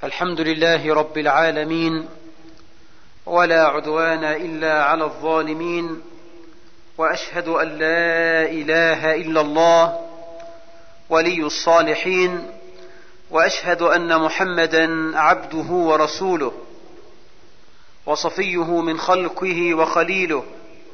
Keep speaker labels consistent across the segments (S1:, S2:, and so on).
S1: الحمد لله رب العالمين ولا عدوان الا على الظالمين واشهد ان لا اله الا الله ولي الصالحين واشهد ان محمدا عبده ورسوله وصفيه من خلقه وخليله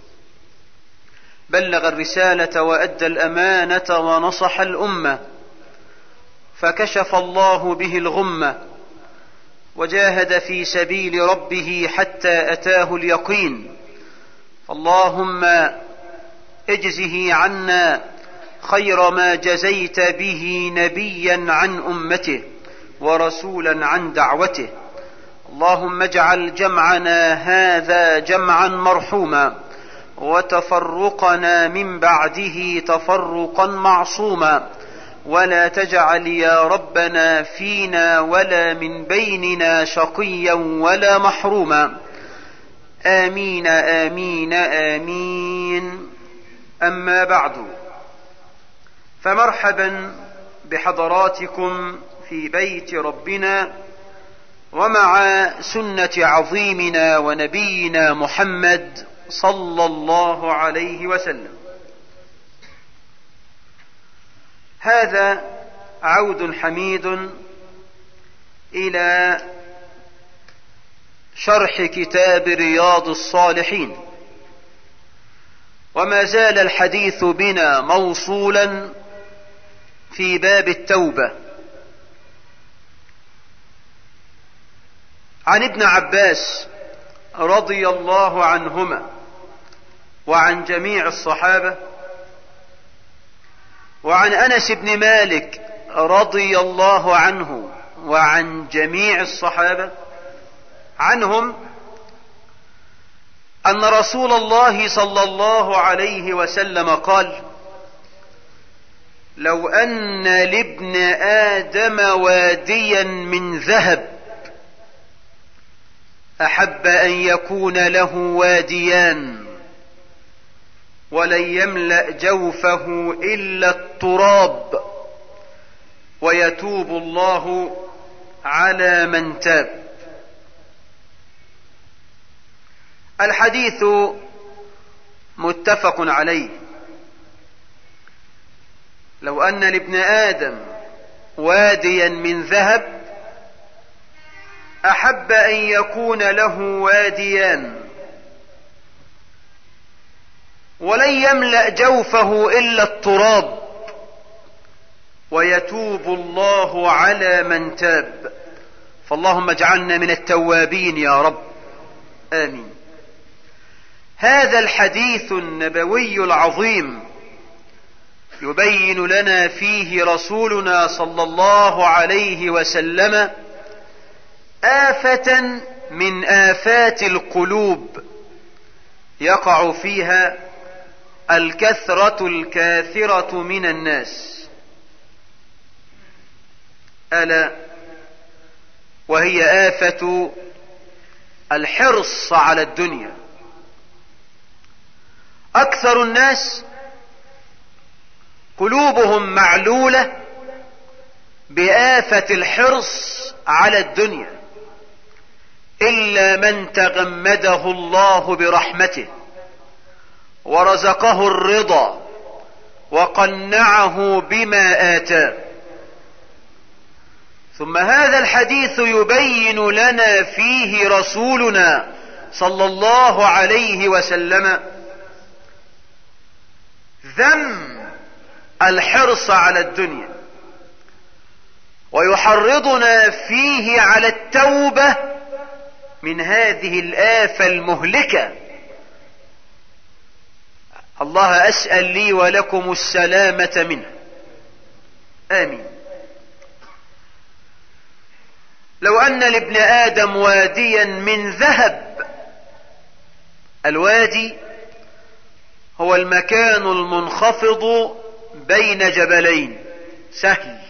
S1: بلغ الرساله وادى الامانه ونصح الامه فكشف الله به الغمه وجاهد في سبيل ربه حتى اتاه اليقين اللهم اجزه عنا خير ما جزيت به نبيا عن امته ورسولا عن دعوته اللهم اجعل جمعنا هذا جمعا مرحوما وتفرقنا من بعده تفرقا معصوما ولا تجعل يا ربنا فينا ولا من بيننا شقيا ولا محروما امين امين امين اما بعد فمرحبا بحضراتكم في بيت ربنا ومع سنه عظيمنا ونبينا محمد صلى الله عليه وسلم هذا عود حميد الى شرح كتاب رياض الصالحين وما زال الحديث بنا موصولا في باب التوبه عن ابن عباس رضي الله عنهما وعن جميع الصحابه وعن انس بن مالك رضي الله عنه وعن جميع الصحابه عنهم ان رسول الله صلى الله عليه وسلم قال لو ان لابن ادم واديا من ذهب احب ان يكون له واديان ولن يملا جوفه الا التراب ويتوب الله على من تاب الحديث متفق عليه لو ان لابن ادم واديا من ذهب احب ان يكون له واديان ولن يملا جوفه الا التراب ويتوب الله على من تاب فاللهم اجعلنا من التوابين يا رب امين هذا الحديث النبوي العظيم يبين لنا فيه رسولنا صلى الله عليه وسلم افه من افات القلوب يقع فيها الكثره الكاثره من الناس الا وهي افه الحرص على الدنيا اكثر الناس قلوبهم معلوله بافه الحرص على الدنيا الا من تغمده الله برحمته ورزقه الرضا وقنعه بما اتاه ثم هذا الحديث يبين لنا فيه رسولنا صلى الله عليه وسلم ذم الحرص على الدنيا ويحرضنا فيه على التوبه من هذه الافه المهلكه الله اسال لي ولكم السلامه منه امين لو ان لابن ادم واديا من ذهب الوادي هو المكان المنخفض بين جبلين سهل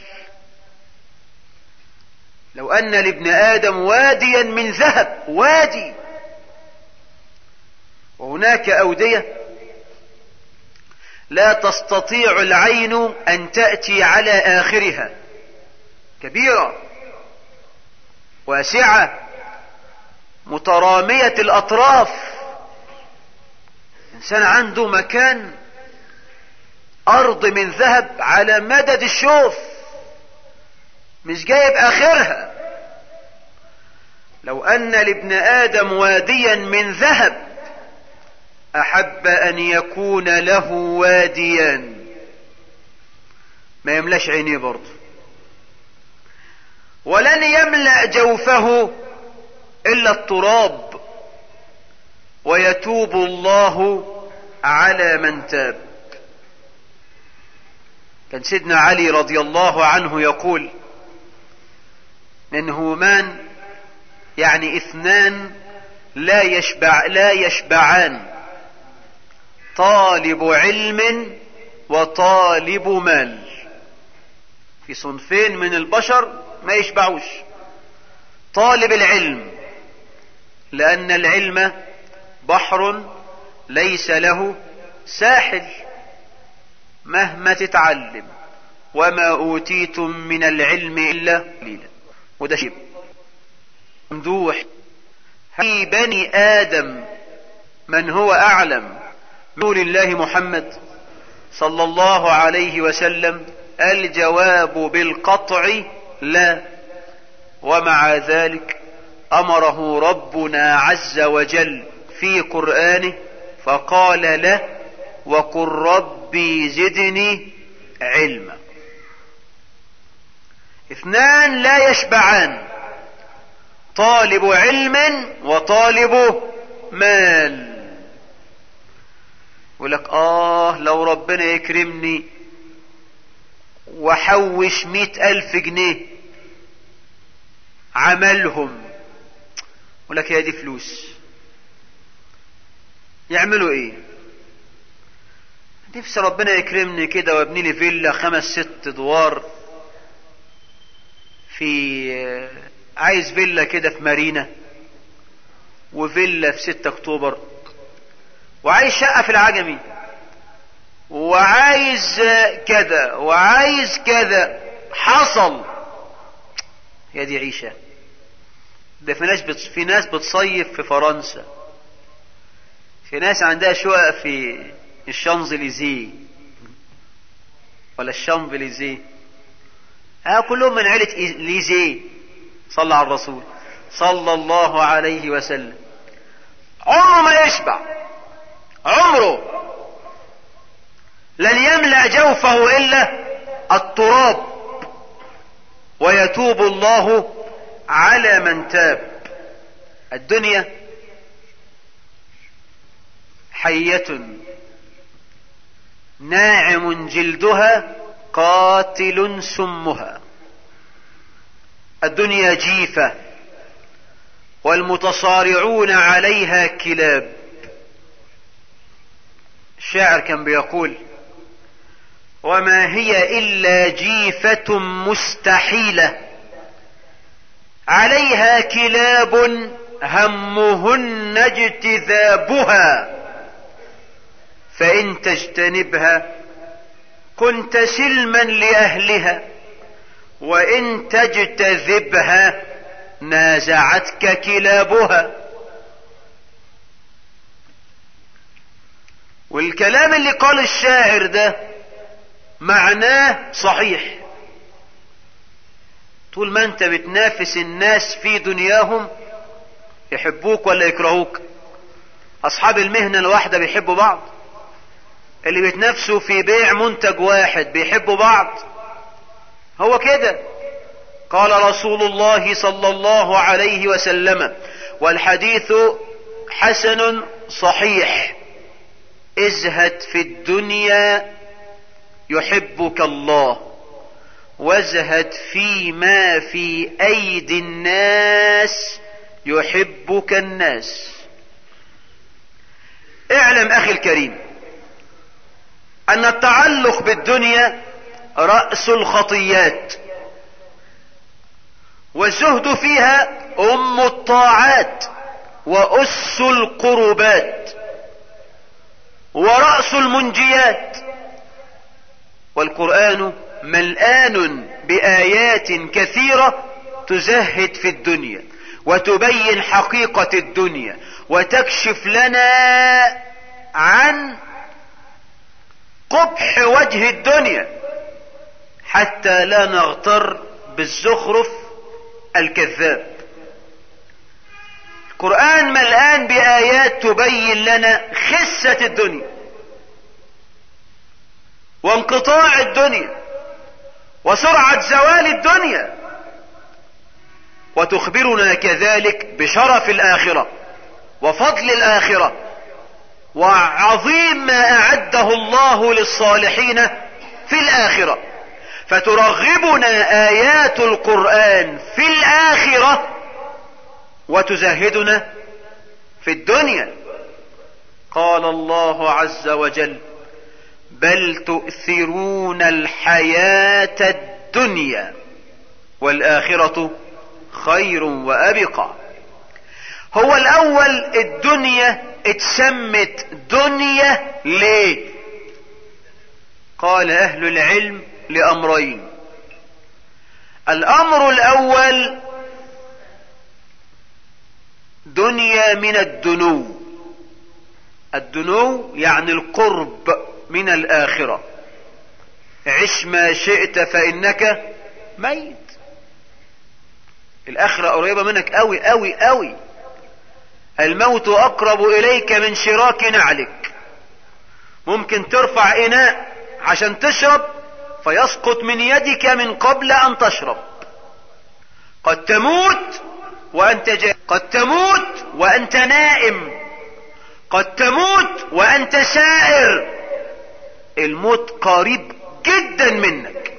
S1: لو ان لابن ادم واديا من ذهب وادي وهناك اوديه لا تستطيع العين ان تاتي على اخرها كبيره واسعة مترامية الاطراف انسان عنده مكان ارض من ذهب على مدد الشوف مش جايب اخرها لو ان لابن ادم واديا من ذهب احب ان يكون له واديان ما يملاش عينيه برضه ولن يملا جوفه الا التراب ويتوب الله على من تاب كان سيدنا علي رضي الله عنه يقول منهمان يعني اثنان لا يشبع لا يشبعان طالب علم وطالب مال في صنفين من البشر ما يشبعوش طالب العلم لان العلم بحر ليس له ساحل مهما تتعلم وما اوتيتم من العلم الا قليلا وده شيء ممدوح في بني ادم من هو اعلم نور الله محمد صلى الله عليه وسلم الجواب بالقطع لا ومع ذلك امره ربنا عز وجل في قرانه فقال له وقل ربي زدني علما اثنان لا يشبعان طالب علم وطالب مال يقول لك اه لو ربنا يكرمني وحوش مئة الف جنيه عملهم يقول لك هي دي فلوس يعملوا ايه نفسي ربنا يكرمني كده وابني لي فيلا خمس ست ادوار في عايز فيلا كده في مارينا وفيلا في ستة اكتوبر وعايز شقة في العجمي وعايز كذا وعايز كذا حصل هي دي عيشة ده في ناس بتص... في ناس بتصيف في فرنسا في ناس عندها شقق في الشانزليزيه ولا الشانفليزيه ها كلهم من عيلة ليزيه صلى على الرسول صلى الله عليه وسلم عمره ما يشبع عمره لن يملأ جوفه إلا التراب ويتوب الله على من تاب الدنيا حية ناعم جلدها قاتل سمها الدنيا جيفة والمتصارعون عليها كلاب الشاعر كان بيقول وما هي الا جيفة مستحيلة عليها كلاب همهن اجتذابها فان تجتنبها كنت سلما لاهلها وان تجتذبها نازعتك كلابها والكلام اللي قال الشاعر ده معناه صحيح طول ما انت بتنافس الناس في دنياهم يحبوك ولا يكرهوك اصحاب المهنة الواحدة بيحبوا بعض اللي بيتنافسوا في بيع منتج واحد بيحبوا بعض هو كده قال رسول الله صلى الله عليه وسلم والحديث حسن صحيح ازهد في الدنيا يحبك الله وازهد فيما في ايدي الناس يحبك الناس اعلم اخي الكريم ان التعلق بالدنيا راس الخطيات والزهد فيها ام الطاعات واس القربات ورأس المنجيات والقرآن ملآن بآيات كثيرة تزهد في الدنيا وتبين حقيقة الدنيا وتكشف لنا عن قبح وجه الدنيا حتى لا نغتر بالزخرف الكذاب القرآن ملآن بآيات تبين لنا خسة الدنيا وانقطاع الدنيا وسرعة زوال الدنيا وتخبرنا كذلك بشرف الآخرة وفضل الآخرة وعظيم ما أعده الله للصالحين في الآخرة فترغبنا آيات القرآن في الآخرة وتزهدنا في الدنيا قال الله عز وجل بل تؤثرون الحياة الدنيا والآخرة خير وأبقى هو الأول الدنيا اتسمت دنيا ليه قال أهل العلم لأمرين الأمر الأول دنيا من الدنو الدنو يعني القرب من الآخرة عش ما شئت فإنك ميت الآخرة قريبة منك أوي أوي أوي الموت أقرب إليك من شراك نعلك ممكن ترفع إناء عشان تشرب فيسقط من يدك من قبل أن تشرب قد تموت وأنت جاء قد تموت وأنت نائم قد تموت وأنت سائر الموت قريب جدا منك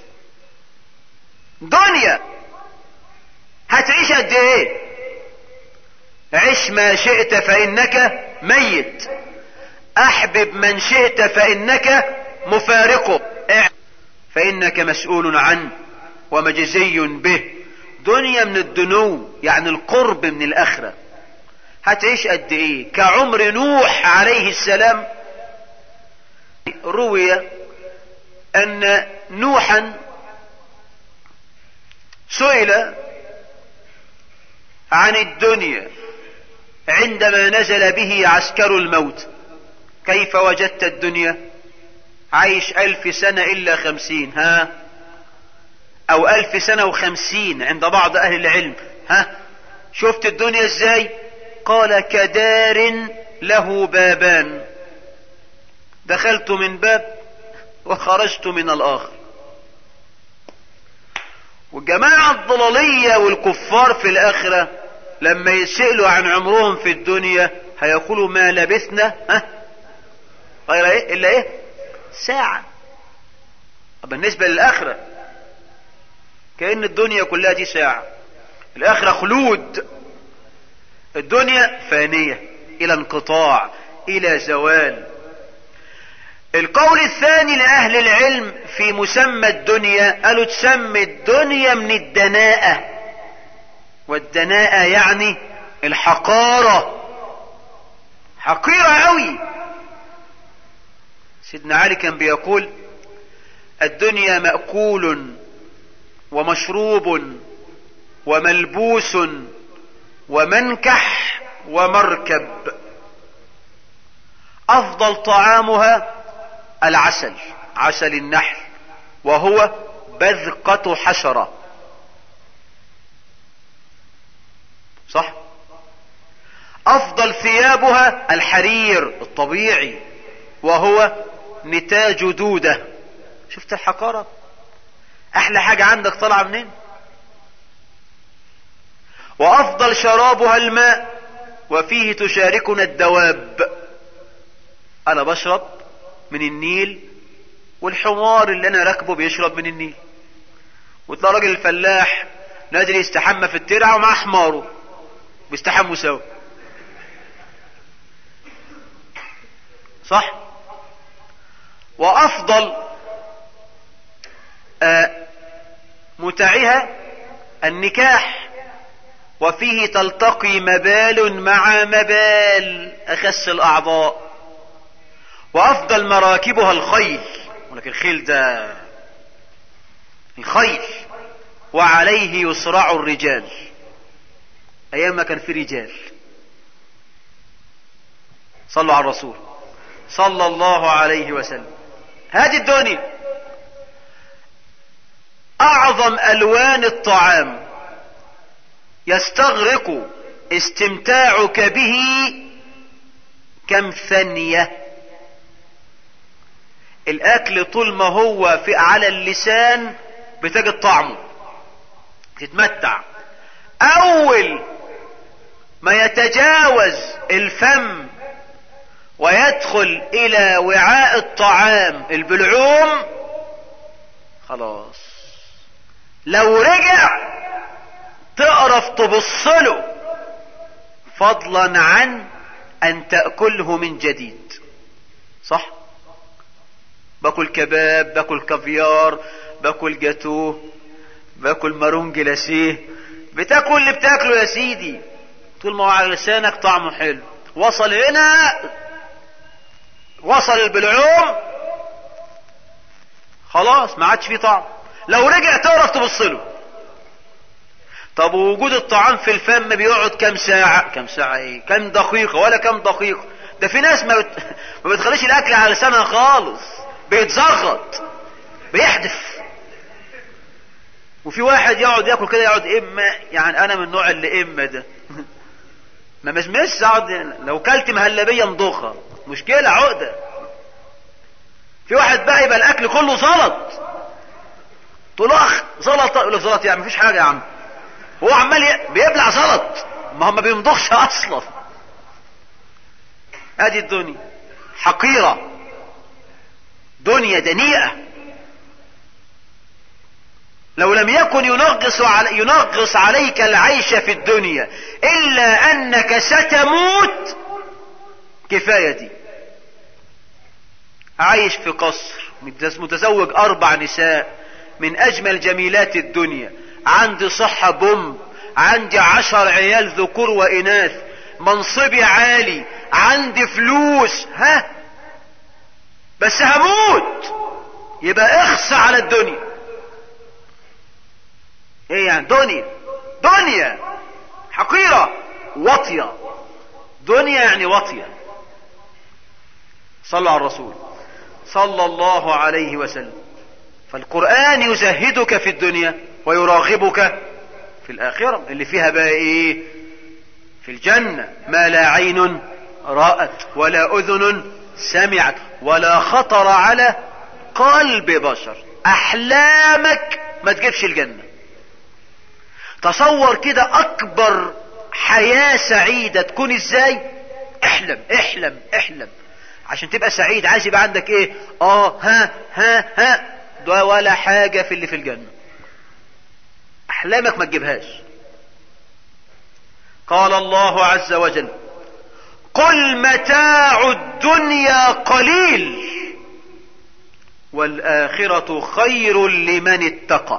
S1: دنيا هتعيش قد ايه عش ما شئت فانك ميت احبب من شئت فانك مفارقه فانك مسؤول عنه ومجزي به دنيا من الدنو يعني القرب من الاخره هتعيش قد ايه كعمر نوح عليه السلام روي ان نوحا سئل عن الدنيا عندما نزل به عسكر الموت كيف وجدت الدنيا عايش الف سنة الا خمسين ها او الف سنة وخمسين عند بعض اهل العلم ها شفت الدنيا ازاي قال كدار له بابان دخلت من باب وخرجت من الاخر والجماعة الضلالية والكفار في الاخرة لما يسألوا عن عمرهم في الدنيا هيقولوا ما لبثنا ها غير ايه الا ايه ساعة بالنسبة للاخرة كأن الدنيا كلها دي ساعة الاخرة خلود الدنيا فانية الى انقطاع الى زوال القول الثاني لأهل العلم في مسمى الدنيا قالوا تسمي الدنيا من الدناءة والدناءة يعني الحقارة حقيرة قوي سيدنا علي كان بيقول الدنيا مأكول ومشروب وملبوس ومنكح ومركب افضل طعامها العسل عسل النحل وهو بذقة حشرة صح افضل ثيابها الحرير الطبيعي وهو نتاج دودة شفت الحقارة احلى حاجة عندك طالعة منين وافضل شرابها الماء وفيه تشاركنا الدواب انا بشرب من النيل والحمار اللي انا راكبه بيشرب من النيل وتلاقي راجل الفلاح نازل يستحمى في الترعه ومعاه حماره بيستحموا سوا صح وافضل آه متعها النكاح وفيه تلتقي مبال مع مبال اخس الاعضاء وافضل مراكبها الخيل ولكن الخيل ده الخيل وعليه يصرع الرجال ايام ما كان في رجال صلوا على الرسول صلى الله عليه وسلم هذه الدنيا اعظم الوان الطعام يستغرق استمتاعك به كم ثانية الاكل طول ما هو في على اللسان بتجد طعمه تتمتع اول ما يتجاوز الفم ويدخل الى وعاء الطعام البلعوم خلاص لو رجع تقرف تبصله فضلا عن ان تأكله من جديد صح باكل كباب باكل كافيار باكل جاتوه باكل مارون جلاسيه بتاكل اللي بتاكله يا سيدي طول ما هو على لسانك طعمه حلو وصل هنا وصل البلعوم خلاص ما عادش فيه طعم لو رجع تعرف تبص له طب وجود الطعام في الفم بيقعد كام ساعة كام ساعة ايه كام دقيقة ولا كام دقيقة ده في ناس ما, بت... ما بتخليش الاكل على لسانها خالص بيتزغط بيحدف وفي واحد يقعد ياكل كده يقعد اما يعني انا من النوع اللي اما ده ما مش اقعد لو كلت مهلبية نضخها مشكلة عقدة في واحد بقى يبقى الاكل كله زلط طلخ زلط يقول لك زلط يعني مفيش حاجة يا عم هو عمال ي... بيبلع زلط ما هو ما بيمضخش اصلا ادي الدنيا حقيرة دنيا دنيئة لو لم يكن ينغص, علي ينغص عليك العيش في الدنيا الا انك ستموت كفاية دي عايش في قصر متزوج اربع نساء من اجمل جميلات الدنيا عندي صحة بوم عندي عشر عيال ذكور واناث منصبي عالي عندي فلوس ها بس هموت يبقى اخصى على الدنيا ايه يعني دنيا دنيا حقيرة وطية دنيا يعني وطية صلى على الرسول صلى الله عليه وسلم فالقرآن يزهدك في الدنيا ويراغبك في الآخرة اللي فيها بقى ايه في الجنة ما لا عين رأت ولا أذن سمعت ولا خطر على قلب بشر أحلامك ما تجيبش الجنة تصور كده أكبر حياة سعيدة تكون ازاي احلم احلم احلم عشان تبقى سعيد عايز يبقى عندك ايه اه ها ها ها ده ولا حاجة في اللي في الجنة احلامك ما تجيبهاش قال الله عز وجل قل متاع الدنيا قليل والاخرة خير لمن اتقى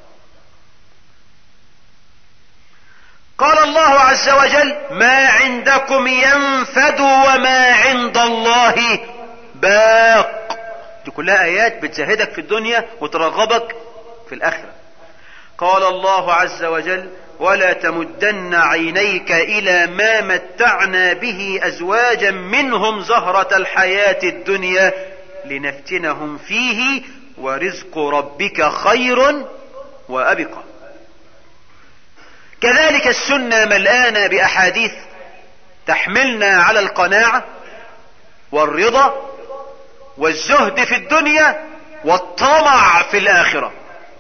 S1: قال الله عز وجل ما عندكم ينفد وما عند الله باق دي كلها ايات بتزهدك في الدنيا وترغبك في الاخره قال الله عز وجل ولا تمدن عينيك الى ما متعنا به ازواجا منهم زهره الحياه الدنيا لنفتنهم فيه ورزق ربك خير وابقى كذلك السنه ملآنه باحاديث تحملنا على القناعه والرضا والزهد في الدنيا والطمع في الاخره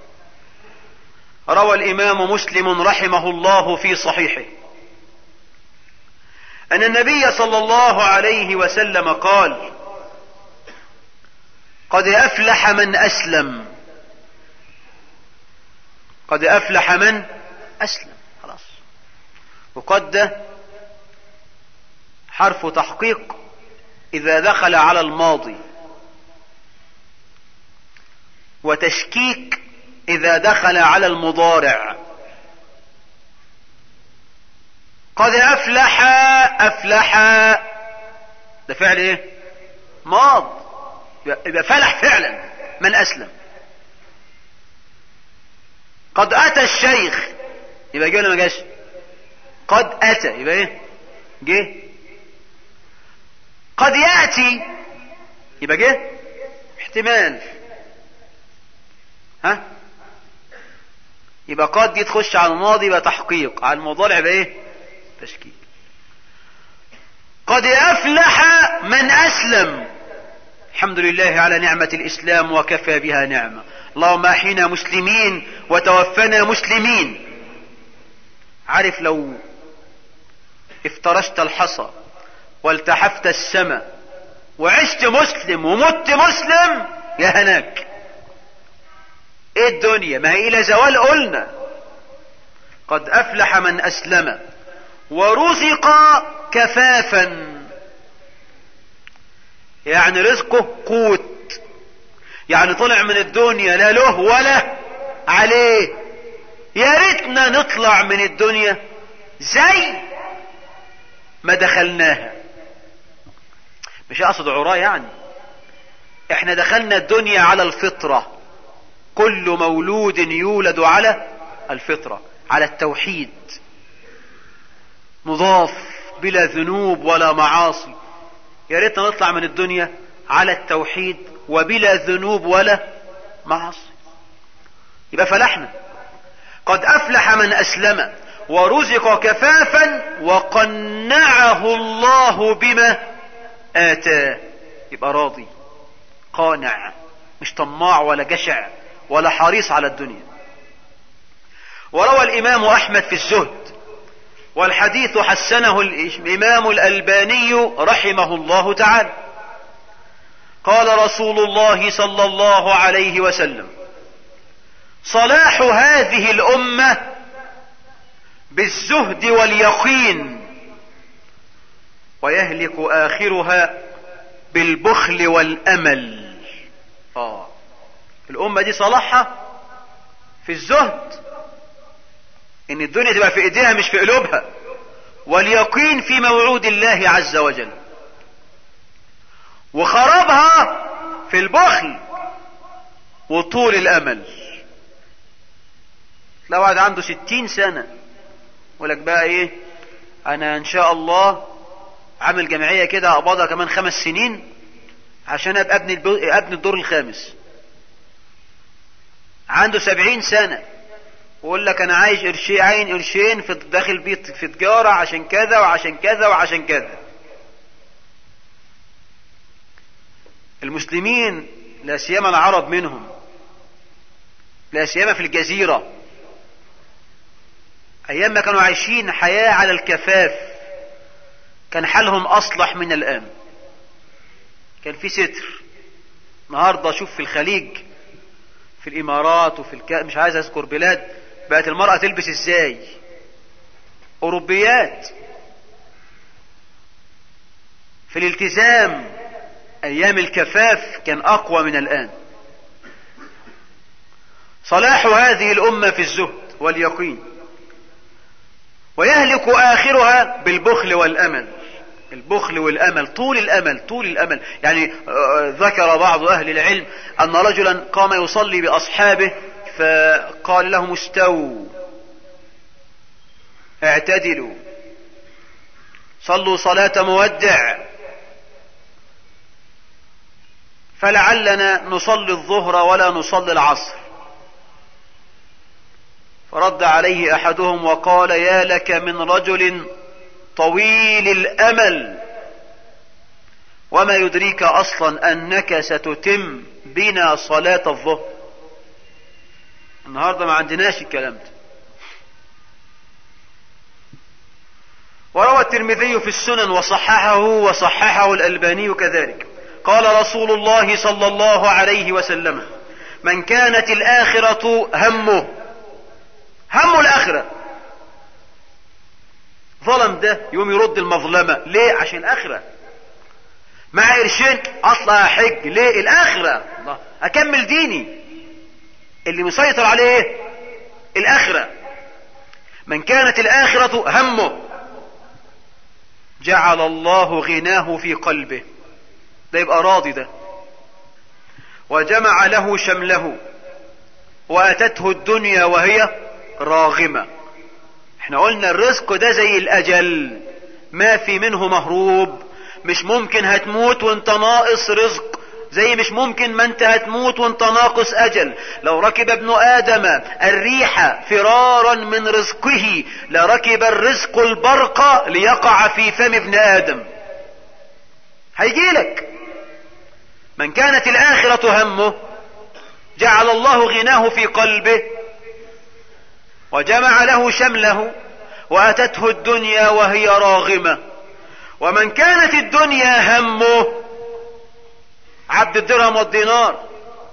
S1: روى الامام مسلم رحمه الله في صحيحه ان النبي صلى الله عليه وسلم قال قد افلح من اسلم قد افلح من اسلم خلاص وقد ده حرف تحقيق اذا دخل على الماضي وتشكيك اذا دخل على المضارع قد افلح افلح ده فعل ايه ماض يبقى فلح فعلا من اسلم قد اتى الشيخ يبقى جه ولا ما جاش قد اتى يبقى ايه جه قد ياتي يبقى جه احتمال ها يبقى قد دي تخش على الماضي يبقى تحقيق على المضارع يبقى ايه تشكيل قد افلح من اسلم الحمد لله على نعمة الاسلام وكفى بها نعمة اللهم احينا مسلمين وتوفنا مسلمين عارف لو افترشت الحصى والتحفت السماء وعشت مسلم ومت مسلم يا هناك ايه الدنيا ما هي الى زوال قلنا قد افلح من اسلم ورزق كفافا يعني رزقه قوت يعني طلع من الدنيا لا له ولا عليه يا ريتنا نطلع من الدنيا زي ما دخلناها مش اقصد عراه يعني احنا دخلنا الدنيا على الفطرة كل مولود يولد على الفطرة على التوحيد مضاف بلا ذنوب ولا معاصي يا ريتنا نطلع من الدنيا على التوحيد وبلا ذنوب ولا معاصي يبقى فلحنا قد افلح من اسلم ورزق كفافا وقنعه الله بما اتاه يبقى راضي قانع مش طماع ولا جشع ولا حريص على الدنيا وروى الامام احمد في الزهد والحديث حسنه الامام الالباني رحمه الله تعالى قال رسول الله صلى الله عليه وسلم صلاح هذه الامه بالزهد واليقين ويهلك اخرها بالبخل والامل اه الامه دي صلاحها في الزهد ان الدنيا تبقى في ايديها مش في قلوبها واليقين في موعود الله عز وجل وخرابها في البخل وطول الامل لو واحد عنده ستين سنة ولك بقى ايه انا ان شاء الله عامل جمعية كده اقبضها كمان خمس سنين عشان ابقى ابني ابني الدور الخامس عنده سبعين سنة ويقول لك انا عايش قرشين عين قرشين في داخل بيت في تجارة عشان كذا وعشان كذا وعشان كذا المسلمين لا سيما العرب منهم لا سيما في الجزيرة ايام ما كانوا عايشين حياة على الكفاف كان حالهم اصلح من الان كان في ستر النهارده شوف في الخليج في الامارات وفي الك... مش عايز اذكر بلاد بقت المرأة تلبس ازاي اوروبيات في الالتزام ايام الكفاف كان اقوى من الان صلاح هذه الامة في الزهد واليقين ويهلك اخرها بالبخل والامل البخل والامل طول الامل طول الامل يعني ذكر بعض اهل العلم ان رجلا قام يصلي باصحابه فقال لهم استووا اعتدلوا صلوا صلاة مودع فلعلنا نصلي الظهر ولا نصلي العصر فرد عليه احدهم وقال يا لك من رجل طويل الامل وما يدريك اصلا انك ستتم بنا صلاة الظهر النهاردة ما عندناش الكلام ده وروى الترمذي في السنن وصححه وصححه الألباني كذلك قال رسول الله صلى الله عليه وسلم من كانت الآخرة همه هم الآخرة ظلم ده يوم يرد المظلمة ليه عشان الآخرة مع قرشين اطلع حج ليه الآخرة الله أكمل ديني اللي مسيطر عليه ايه الاخرة من كانت الاخرة همه جعل الله غناه في قلبه ده يبقى راضي ده وجمع له شمله واتته الدنيا وهي راغمة احنا قلنا الرزق ده زي الاجل ما في منه مهروب مش ممكن هتموت وانت ناقص رزق زي مش ممكن ما انت هتموت وانت ناقص اجل لو ركب ابن ادم الريح فرارا من رزقه لركب الرزق البرق ليقع في فم ابن ادم هيجيلك من كانت الاخرة همه جعل الله غناه في قلبه وجمع له شمله واتته الدنيا وهي راغمة ومن كانت الدنيا همه عبد الدرهم والدينار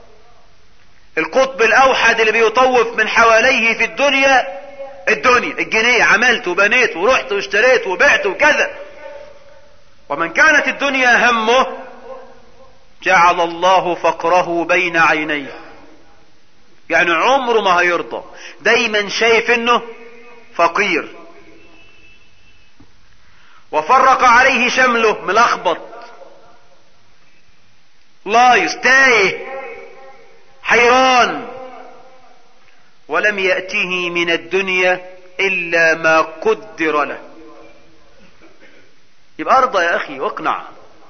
S1: القطب الاوحد اللي بيطوف من حواليه في الدنيا الدنيا الجنيه عملت وبنيت ورحت واشتريت وبعت وكذا ومن كانت الدنيا همه جعل الله فقره بين عينيه يعني عمره ما هيرضى دايما شايف انه فقير وفرق عليه شمله ملخبط لايص تايه حيران ولم يأته من الدنيا إلا ما قدر له يبقى ارضى يا أخي واقنع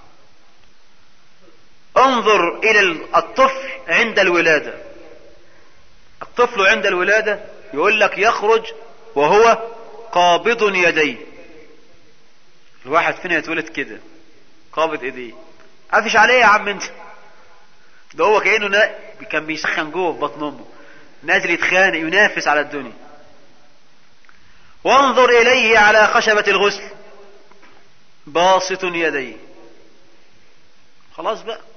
S1: انظر إلى الطفل عند الولادة الطفل عند الولادة يقول لك يخرج وهو قابض يديه الواحد فينا يتولد كده قابض ايديه قافش عليه يا عم انت ده هو كأنه نا... كان بيسخن جوه في بطن امه نازل يتخانق ينافس على الدنيا وانظر اليه على خشبة الغسل باسط يديه خلاص بقى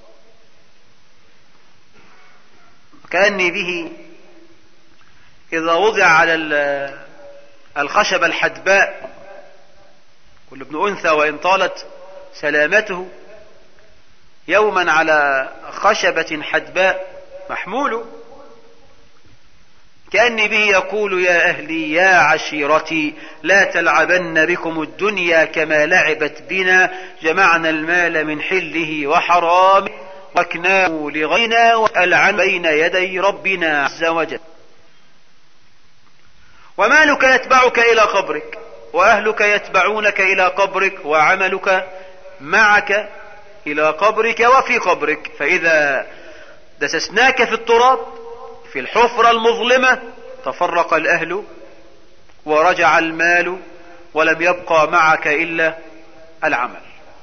S1: كأني به إذا وضع على الخشبة الحدباء كل ابن أنثى وإن طالت سلامته يوما على خشبة حدباء محمول كأني به يقول يا أهلي يا عشيرتي لا تلعبن بكم الدنيا كما لعبت بنا جمعنا المال من حله وحرامه وكناه لغينا والعن بين يدي ربنا عز وجل ومالك يتبعك إلى قبرك وأهلك يتبعونك إلى قبرك وعملك معك إلى قبرك وفي قبرك فإذا دسسناك في التراب في الحفرة المظلمة تفرق الأهل ورجع المال ولم يبقى معك إلا العمل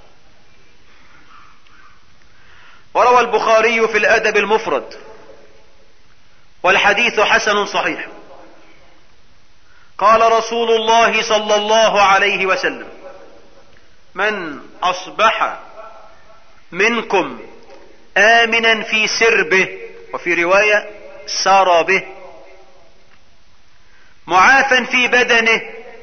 S1: وروى البخاري في الأدب المفرد والحديث حسن صحيح قال رسول الله صلى الله عليه وسلم من أصبح منكم آمنا في سربه وفي رواية سار به معافا في بدنه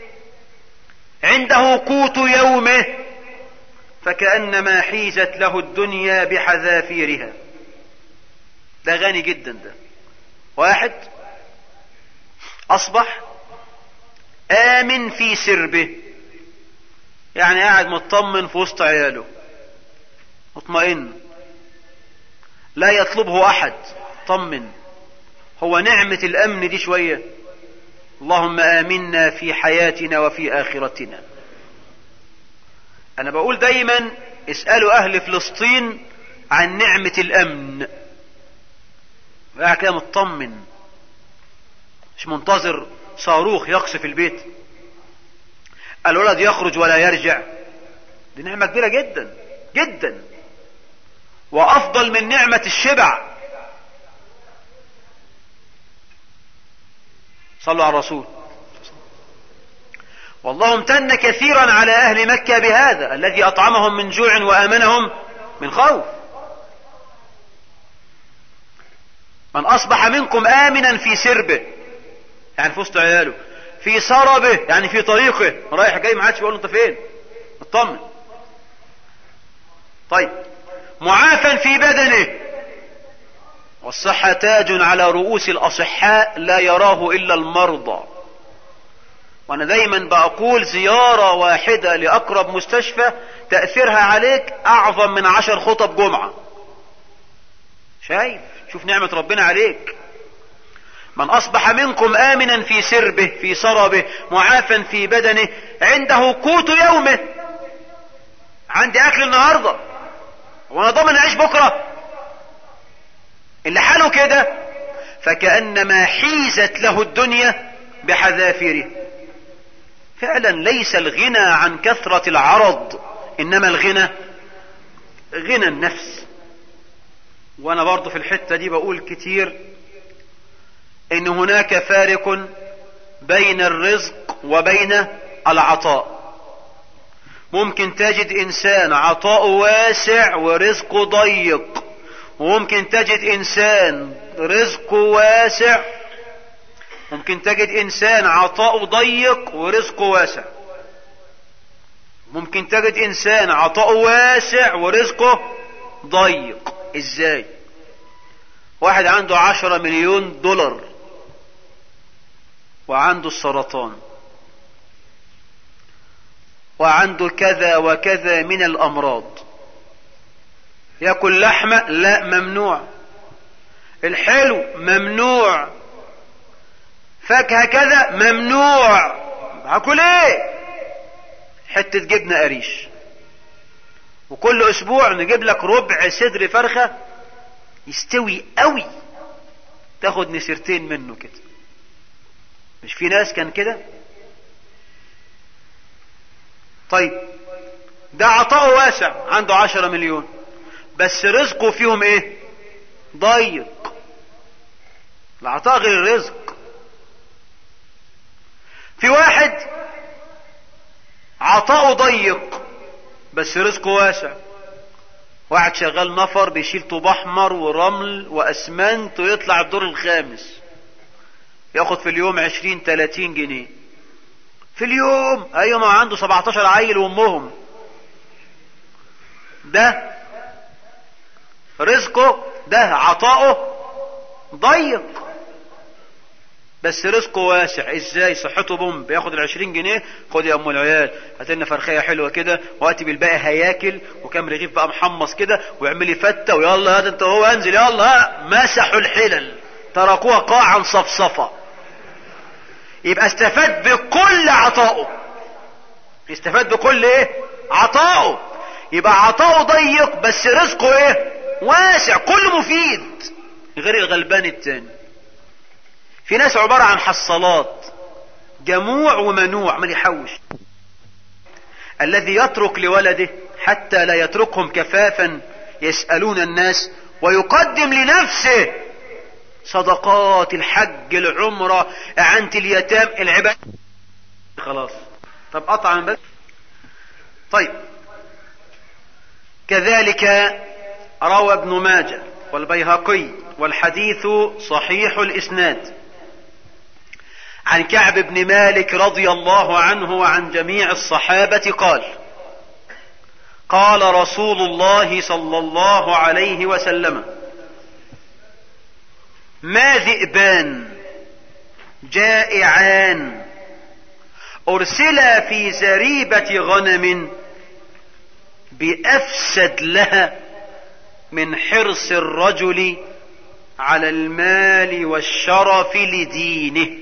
S1: عنده قوت يومه فكأنما حيزت له الدنيا بحذافيرها ده غني جدا ده واحد أصبح آمن في سربه يعني قاعد مطمن في وسط عياله مطمئن لا يطلبه احد طمن هو نعمة الامن دي شوية اللهم امنا في حياتنا وفي اخرتنا انا بقول دايما اسألوا اهل فلسطين عن نعمة الامن قاعد كده مطمن مش منتظر صاروخ يقصف البيت الولد يخرج ولا يرجع دي نعمة كبيرة جدا جدا وافضل من نعمة الشبع صلوا على الرسول والله امتن كثيرا على اهل مكة بهذا الذي اطعمهم من جوع وامنهم من خوف من اصبح منكم امنا في سربه يعني في وسط عياله في سربه يعني في طريقه رايح جاي ما عادش بيقول له انت فين اطمن طيب معافى في بدنه والصحة تاج على رؤوس الأصحاء لا يراه إلا المرضى وأنا دايما بقول زيارة واحدة لأقرب مستشفى تأثيرها عليك أعظم من عشر خطب جمعة شايف شوف نعمة ربنا عليك من اصبح منكم امنا في سربه في سربه معافا في بدنه عنده قوت يومه عندي اكل النهارده وانا ضامن اعيش بكره اللي حاله كده فكانما حيزت له الدنيا بحذافيره فعلا ليس الغنى عن كثره العرض انما الغنى غنى النفس وانا برضو في الحته دي بقول كتير ان هناك فارق بين الرزق وبين العطاء ممكن تجد انسان عطاؤه واسع ورزقه ضيق وممكن تجد انسان رزقه واسع ممكن تجد انسان عطاؤه ضيق ورزقه واسع ممكن تجد انسان عطاؤه واسع ورزقه ضيق ازاي واحد عنده عشرة مليون دولار وعنده السرطان وعنده كذا وكذا من الامراض ياكل لحمة لا ممنوع الحلو ممنوع فاكهة كذا ممنوع هاكل ايه حتة جبنة قريش وكل اسبوع نجيب لك ربع صدر فرخة يستوي قوي تاخد نسيرتين منه كده مش في ناس كان كده طيب ده عطاؤه واسع عنده عشرة مليون بس رزقه فيهم ايه ضيق العطاء غير الرزق في واحد عطاؤه ضيق بس رزقه واسع واحد شغال نفر بيشيل طوب احمر ورمل واسمنت ويطلع الدور الخامس ياخد في اليوم عشرين تلاتين جنيه في اليوم ايوه ما عنده سبعتاشر عيل وامهم ده رزقه ده عطاؤه ضيق بس رزقه واسع ازاي صحته بوم بياخد العشرين جنيه خد يا ام العيال هات لنا فرخيه حلوه كده وقت بالباقي هياكل وكام رغيف بقى محمص كده واعملي فته ويلا هات انت وهو انزل يلا مسحوا الحلل تركوها قاعا صفصفه يبقى استفاد بكل عطائه استفاد بكل ايه عطائه يبقى عطائه ضيق بس رزقه ايه واسع كله مفيد غير الغلبان التاني في ناس عبارة عن حصالات جموع ومنوع عمال يحوش الذي يترك لولده حتى لا يتركهم كفافا يسألون الناس ويقدم لنفسه صدقات الحج العمرة أعنت اليتام العباد خلاص طب قطعا بس طيب كذلك روى ابن ماجه والبيهقي والحديث صحيح الإسناد عن كعب بن مالك رضي الله عنه وعن جميع الصحابة قال قال رسول الله صلى الله عليه وسلم ما ذئبان جائعان ارسلا في زريبة غنم بافسد لها من حرص الرجل على المال والشرف لدينه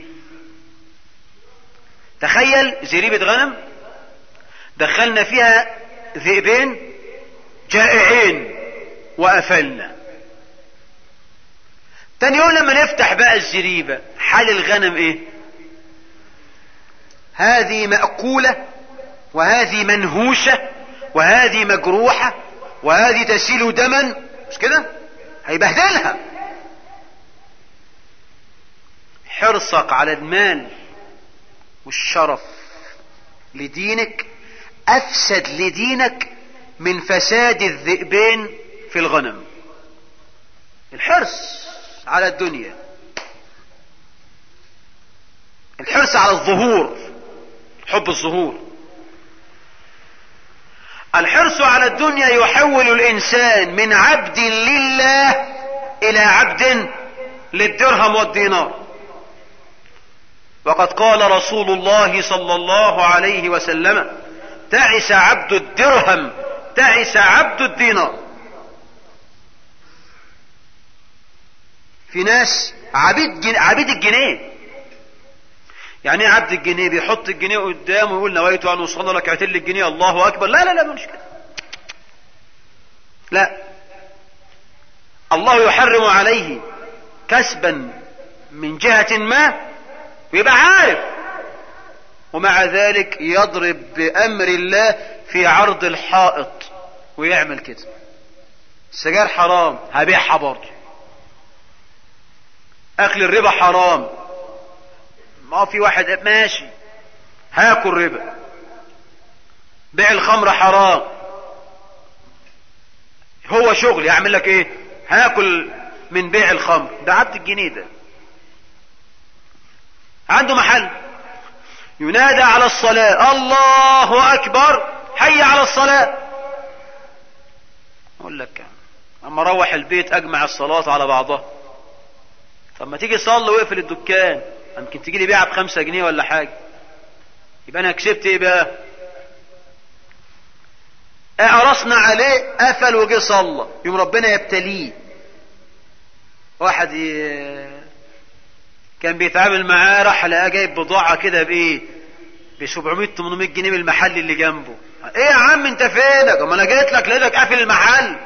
S1: تخيل زريبة غنم دخلنا فيها ذئبين جائعين وقفلنا تاني يوم لما نفتح بقى الزريبة حال الغنم ايه هذه مأكولة وهذه منهوشة وهذه مجروحة وهذه تسيل دما مش كده هيبهدلها حرصك على المال والشرف لدينك افسد لدينك من فساد الذئبين في الغنم الحرص على الدنيا الحرص على الظهور حب الظهور الحرص على الدنيا يحول الانسان من عبد لله الى عبد للدرهم والدينار وقد قال رسول الله صلى الله عليه وسلم تعس عبد الدرهم تعس عبد الدينار في ناس عبيد جن... عبيد الجنيه يعني ايه عبد الجنيه بيحط الجنيه قدامه ويقول نويت ان اصلي ركعتين للجنيه الله اكبر لا لا لا مش كده لا الله يحرم عليه كسبا من جهة ما ويبقى عارف ومع ذلك يضرب بأمر الله في عرض الحائط ويعمل كده السجاير حرام هبيعها برضه اكل الربا حرام ما في واحد ماشي هاكل ربا بيع الخمر حرام هو شغل يعمل لك ايه هاكل من بيع الخمر ده عبد الجنيه ده عنده محل ينادى على الصلاة الله أكبر حي على الصلاة أقول لك أما أروح البيت أجمع الصلاة على بعضها طب ما تيجي صلي واقفل الدكان يمكن تيجي لي بيعه بخمسة جنيه ولا حاجة يبقى أنا كسبت إيه بقى؟ قرصنا عليه قفل وجه صلى يوم ربنا يبتليه واحد ي... كان بيتعامل معاه راح لقاه جايب بضاعة كده بإيه؟ ب 700 800 جنيه من المحل اللي جنبه. إيه يا عم أنت فينك؟ أما أنا جيت لك لقيتك قافل المحل.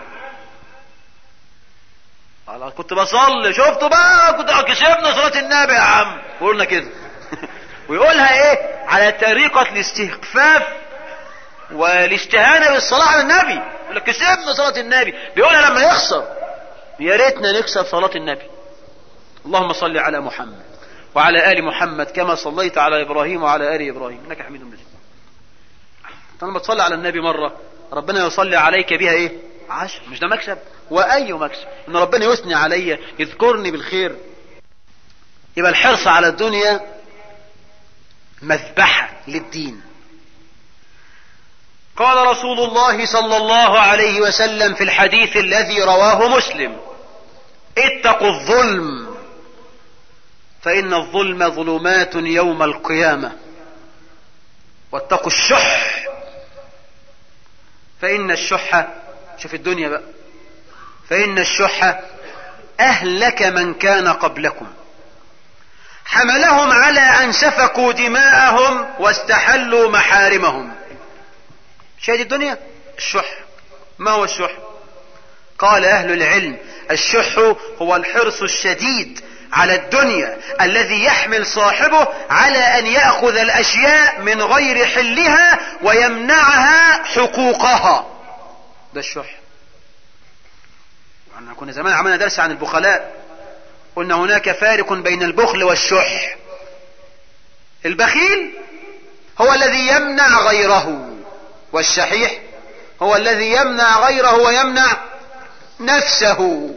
S1: خلاص كنت بصلي شفتوا بقى كنت كسبنا صلاة النبي يا عم قلنا كده ويقولها ايه على طريقة الاستخفاف والاستهانة بالصلاة على النبي يقول لك كسبنا صلاة النبي بيقولها لما يخسر يا ريتنا نكسب صلاة النبي اللهم صل على محمد وعلى آل محمد كما صليت على إبراهيم وعلى آل إبراهيم إنك حميد مجيد لما تصلي على النبي مرة ربنا يصلي عليك بها إيه عشر مش ده مكسب وأي مكسب إن ربنا يثني علي يذكرني بالخير يبقى الحرص على الدنيا مذبحة للدين قال رسول الله صلى الله عليه وسلم في الحديث الذي رواه مسلم اتقوا الظلم فإن الظلم ظلمات يوم القيامة واتقوا الشح فإن الشح شوف الدنيا بقى فإن الشح أهلك من كان قبلكم حملهم على أن سفكوا دماءهم واستحلوا محارمهم شاهد الدنيا الشح ما هو الشح قال أهل العلم الشح هو الحرص الشديد على الدنيا الذي يحمل صاحبه على أن يأخذ الأشياء من غير حلها ويمنعها حقوقها ده الشح احنا كنا زمان عملنا درس عن البخلاء قلنا هناك فارق بين البخل والشح البخيل هو الذي يمنع غيره والشحيح هو الذي يمنع غيره ويمنع نفسه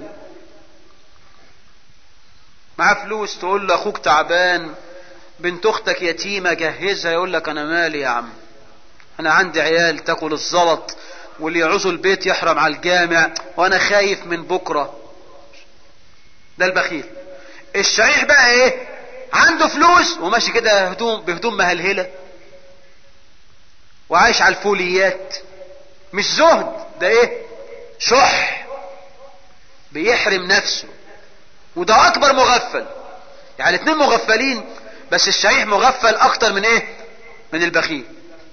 S1: معاه فلوس تقول له اخوك تعبان بنت اختك يتيمة جهزها يقول لك انا مالي يا عم انا عندي عيال تاكل الزلط واللي يعوزوا البيت يحرم على الجامع وانا خايف من بكرة ده البخيل الشحيح بقى ايه عنده فلوس وماشي كده هدوم بهدوم مهلهلة وعايش على الفوليات مش زهد ده ايه شح بيحرم نفسه وده اكبر مغفل يعني اتنين مغفلين بس الشحيح مغفل اكتر من ايه من البخيل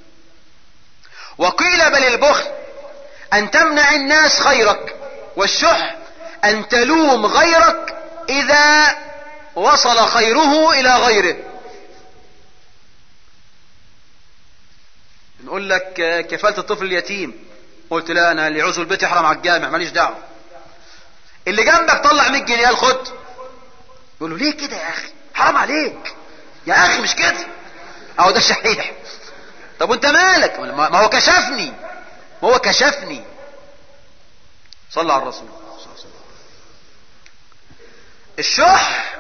S1: وقيل بل البخل ان تمنع الناس خيرك والشح ان تلوم غيرك اذا وصل خيره الى غيره نقول لك كفالة الطفل اليتيم قلت لا انا اللي يعوز البيت يحرم على الجامع ماليش دعوه اللي جنبك طلع 100 جنيه خد يقول له ليه كده يا اخي حرام عليك يا اخي مش كده اهو ده شحيح طب وانت مالك ما هو كشفني ما هو كشفني صلى على الرسول الشح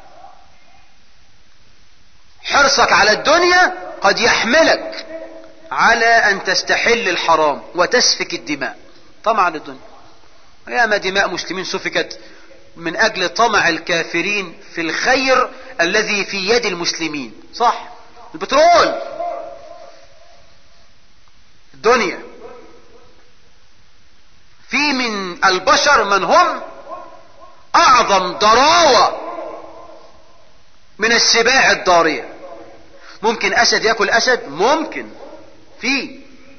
S1: حرصك على الدنيا قد يحملك على ان تستحل الحرام وتسفك الدماء طمعا للدنيا ياما دماء مسلمين سفكت من اجل طمع الكافرين في الخير الذي في يد المسلمين صح البترول الدنيا في من البشر من هم اعظم ضراوة من السباع الضارية ممكن اسد ياكل اسد ممكن في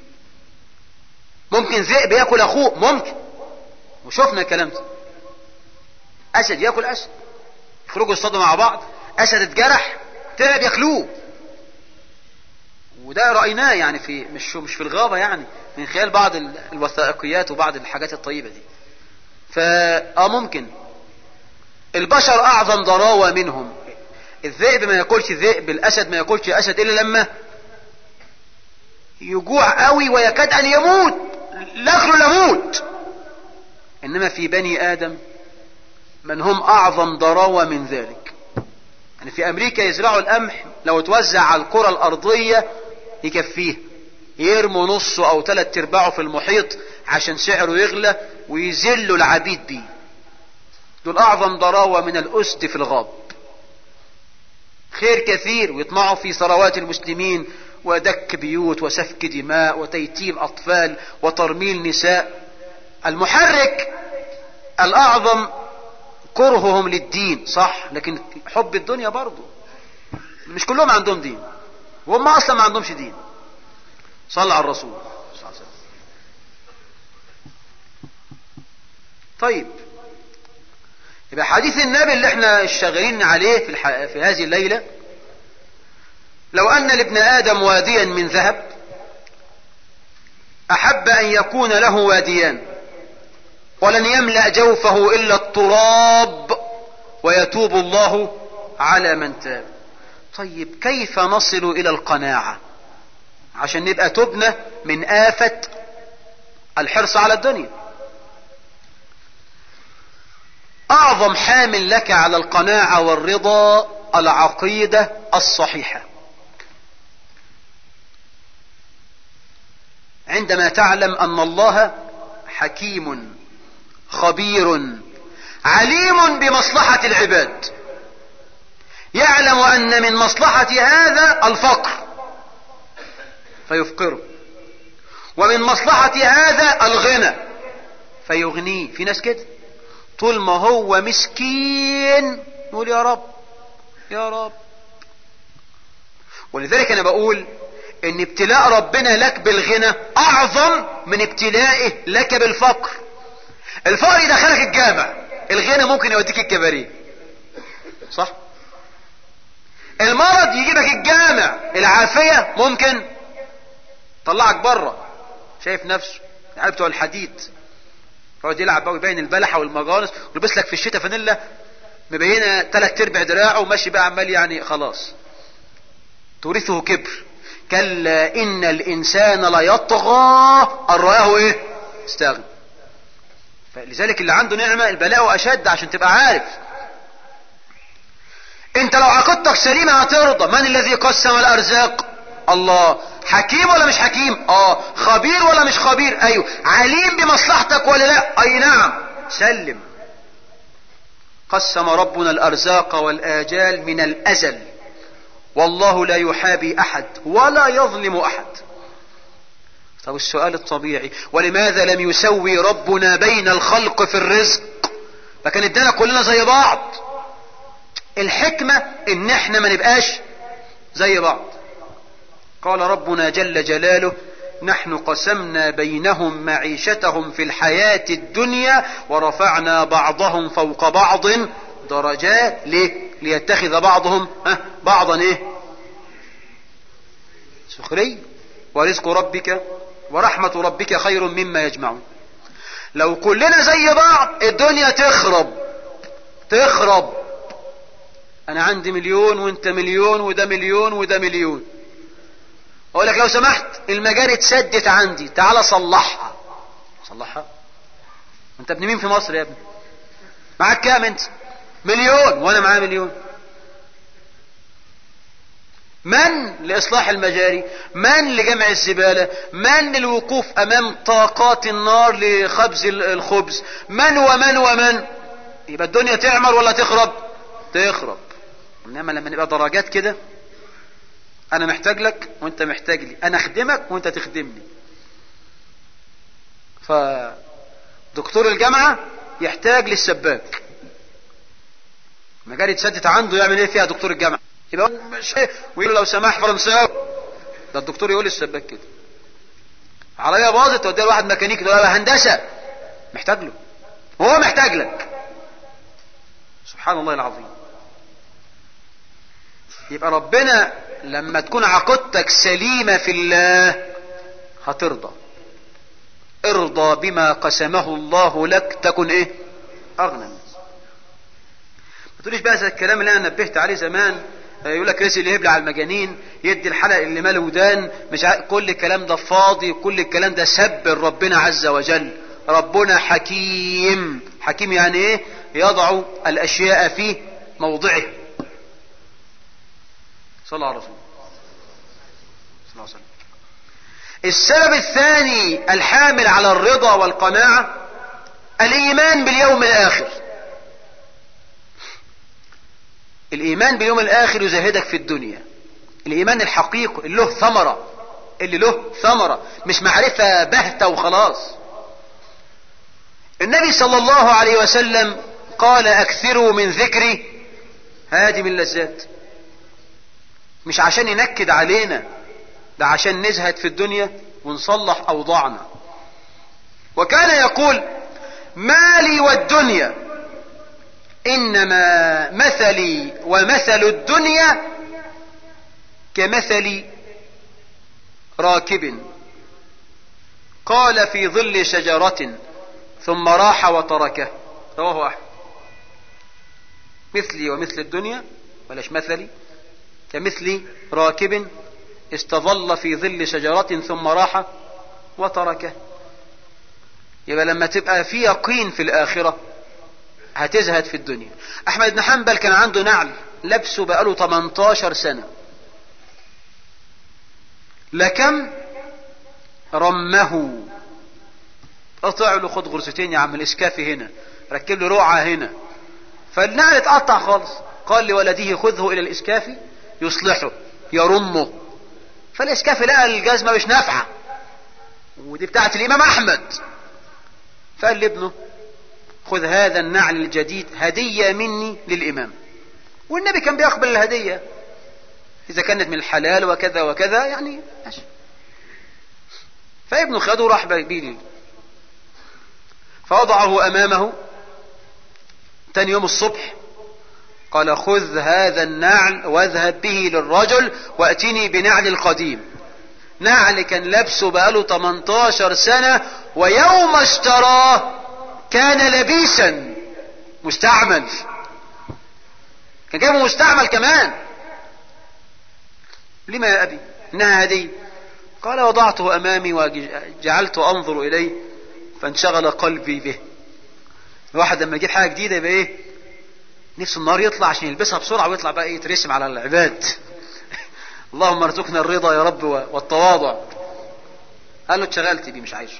S1: ممكن ذئب ياكل اخوه ممكن وشفنا الكلام ده اسد ياكل اسد يخرجوا يصطادوا مع بعض اسد اتجرح تعب ياكلوه وده رايناه يعني في مش مش في الغابه يعني من خلال بعض الوثائقيات وبعض الحاجات الطيبه دي فا اه ممكن البشر اعظم ضراوه منهم الذئب ما ياكلش ذئب الاسد ما ياكلش اسد الا لما يجوع قوي ويكاد ان يموت لاكله لموت انما في بني ادم من هم اعظم ضراوه من ذلك يعني في امريكا يزرعوا القمح لو توزع على الكره الارضيه يكفيه يرموا نصه او ثلاث ارباعه في المحيط عشان سعره يغلى ويذلوا العبيد بيه دول اعظم ضراوه من الاسد في الغاب خير كثير ويطمعوا في ثروات المسلمين ودك بيوت وسفك دماء وتيتيم اطفال وترميل نساء المحرك الاعظم كرههم للدين صح لكن حب الدنيا برضه مش كلهم عندهم دين وهم اصلا ما عندهمش دين صلى على الرسول صلى الله عليه وسلم طيب يبقى حديث النبي اللي احنا شغالين عليه في, الح... في هذه الليلة لو ان لابن ادم واديا من ذهب احب ان يكون له واديان ولن يملأ جوفه الا التراب ويتوب الله على من تاب طيب كيف نصل الى القناعة عشان نبقى تبنى من آفة الحرص على الدنيا اعظم حامل لك على القناعة والرضا العقيدة الصحيحة عندما تعلم ان الله حكيم خبير عليم بمصلحة العباد يعلم ان من مصلحة هذا الفقر فيفقره ومن مصلحة هذا الغنى فيغنيه في ناس كده طول ما هو مسكين نقول يا رب يا رب ولذلك انا بقول ان ابتلاء ربنا لك بالغنى اعظم من ابتلائه لك بالفقر الفقر يدخلك الجامع الغنى ممكن يوديك الكباريه صح المرض يجيبك الجامع العافية ممكن طلعك بره شايف نفسه العيال بتوع الحديد يقعد يلعب بقى ويبين البلحه والمجانس ولبس لك في الشتاء فانيلا مبينه ثلاث ارباع دراعه وماشي بقى عمال يعني خلاص تورثه كبر كلا ان الانسان ليطغى ان رآه ايه استغنى فلذلك اللي عنده نعمة البلاء اشد عشان تبقى عارف انت لو عقيدتك سليمة هترضى من الذي قسم الارزاق الله حكيم ولا مش حكيم اه خبير ولا مش خبير ايوه عليم بمصلحتك ولا لا اي نعم سلم قسم ربنا الارزاق والاجال من الازل والله لا يحابي احد ولا يظلم احد طب السؤال الطبيعي ولماذا لم يسوي ربنا بين الخلق في الرزق فكان ادانا كلنا زي بعض الحكمة ان احنا ما نبقاش زي بعض قال ربنا جل جلاله نحن قسمنا بينهم معيشتهم في الحياة الدنيا ورفعنا بعضهم فوق بعض درجات ليه ليتخذ بعضهم ها بعضا ايه سخري ورزق ربك ورحمة ربك خير مما يجمعون لو كلنا زي بعض الدنيا تخرب تخرب انا عندي مليون وانت مليون وده مليون وده مليون اقول لك لو سمحت المجاري اتسدت عندي تعال صلحها صلحها انت ابن مين في مصر يا ابني معاك كام انت مليون وانا معايا مليون من لإصلاح المجاري من لجمع الزبالة من للوقوف أمام طاقات النار لخبز الخبز من ومن ومن يبقى الدنيا تعمر ولا تخرب تخرب إنما لما نبقى درجات كده أنا محتاج لك وأنت محتاج لي أنا أخدمك وأنت تخدمني فدكتور الجامعة يحتاج للسباك مجال يتشتت عنده يعمل ايه فيها دكتور الجامعه يبقى مش ايه ويقول لو سمح فرنساوي ده الدكتور يقول للسباك كده عربيه باظت توديها لواحد ميكانيكي تقول له هندسه محتاج له وهو محتاج لك سبحان الله العظيم يبقى ربنا لما تكون عقيدتك سليمه في الله هترضى ارضى بما قسمه الله لك تكن ايه اغنى الناس ما تقوليش بقى زي الكلام اللي انا نبهت عليه زمان يقول لك رزق اللي يبلع على المجانين يدي الحلق اللي ماله ودان مش ع... كل الكلام ده فاضي كل الكلام ده سب ربنا عز وجل ربنا حكيم حكيم يعني ايه يضع الاشياء في موضعه صلى الله عليه وسلم صلى الله عليه وسلم السبب الثاني الحامل على الرضا والقناعة الإيمان باليوم الآخر الإيمان باليوم الآخر يزهدك في الدنيا الإيمان الحقيقي اللي له ثمرة اللي له ثمرة مش معرفة بهتة وخلاص النبي صلى الله عليه وسلم قال أكثروا من ذكري هادم اللذات مش عشان ينكد علينا ده عشان نزهد في الدنيا ونصلح أوضاعنا وكان يقول مالي والدنيا إنما مثلي ومثل الدنيا كمثل راكب قال في ظل شجرة ثم راح وتركه رواه أحمد مثلي ومثل الدنيا بلاش مثلي كمثل راكب استظل في ظل شجرة ثم راح وتركه يبقى لما تبقى في يقين في الآخرة هتزهد في الدنيا أحمد بن حنبل كان عنده نعل لبسه بقاله 18 سنة لكم رمه قطع له خد غرزتين يا عم الاسكافي هنا ركب له رقعة هنا فالنعل اتقطع خالص قال لولده خذه الى الاسكافي يصلحه يرمه فالاسكافي لقى الجزمة مش نافعة ودي بتاعت الامام احمد فقال لابنه خذ هذا النعل الجديد هدية مني للامام والنبي كان بيقبل الهدية اذا كانت من الحلال وكذا وكذا يعني ماشي فابنه خده وراح بيه فوضعه امامه تاني يوم الصبح قال خذ هذا النعل واذهب به للرجل واتني بنعل القديم نعل كان لابسه بقاله 18 سنة ويوم اشتراه كان لبيسا مستعمل كان جايبه مستعمل كمان لما يا ابي انها هدية قال وضعته امامي وجعلت انظر اليه فانشغل قلبي به الواحد لما يجيب حاجه جديده يبقى ايه نفسه النار يطلع عشان يلبسها بسرعه ويطلع بقى ايه يترسم على العباد اللهم ارزقنا الرضا يا رب والتواضع قال له اتشغلت بيه مش عايزه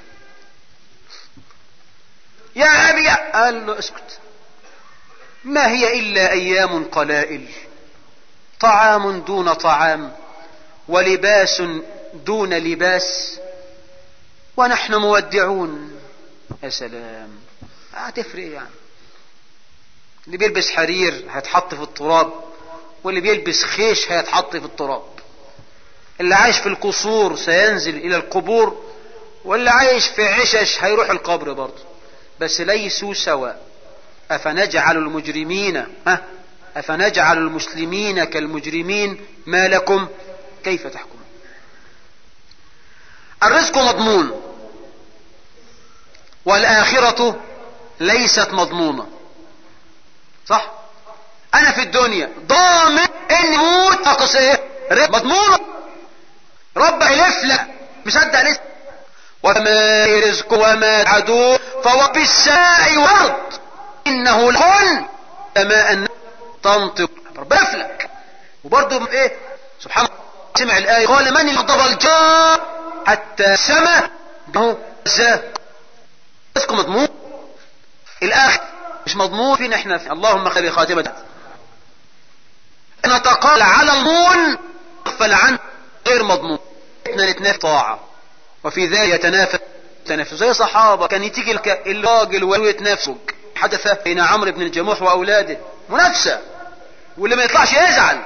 S1: يا ابي قال له اسكت ما هي الا ايام قلائل طعام دون طعام ولباس دون لباس ونحن مودعون يا سلام هتفرق يعني اللي بيلبس حرير هيتحط في التراب واللي بيلبس خيش هيتحط في التراب اللي عايش في القصور سينزل الى القبور واللي عايش في عشش هيروح القبر برضه بس ليسوا سواء افنجعل المجرمين ها افنجعل المسلمين كالمجرمين ما لكم كيف تحكمون الرزق مضمون والآخرة ليست مضمونة صح أنا في الدنيا ضامن إني موت ناقص إيه مضمونة رب ألف لا مصدق لسه وما رزق وما عدو فهو بالساء والأرض إنه لكن كما أن تنطق ربنا يفلك وبرضه إيه سبحان الله سمع الآية قال من يغضب الجار حتى سما به رزق مضمون الاخر مش مضمون فينا احنا في اللهم خير خاتمة نتقال على المضمون اغفل عن غير مضمون احنا نتنافس طاعة وفي ذلك يتنافس تنافس زي صحابة كان يتيجي الراجل ويتنافسوا حدث بين عمرو بن الجموح واولاده منافسة واللي ما يطلعش يزعل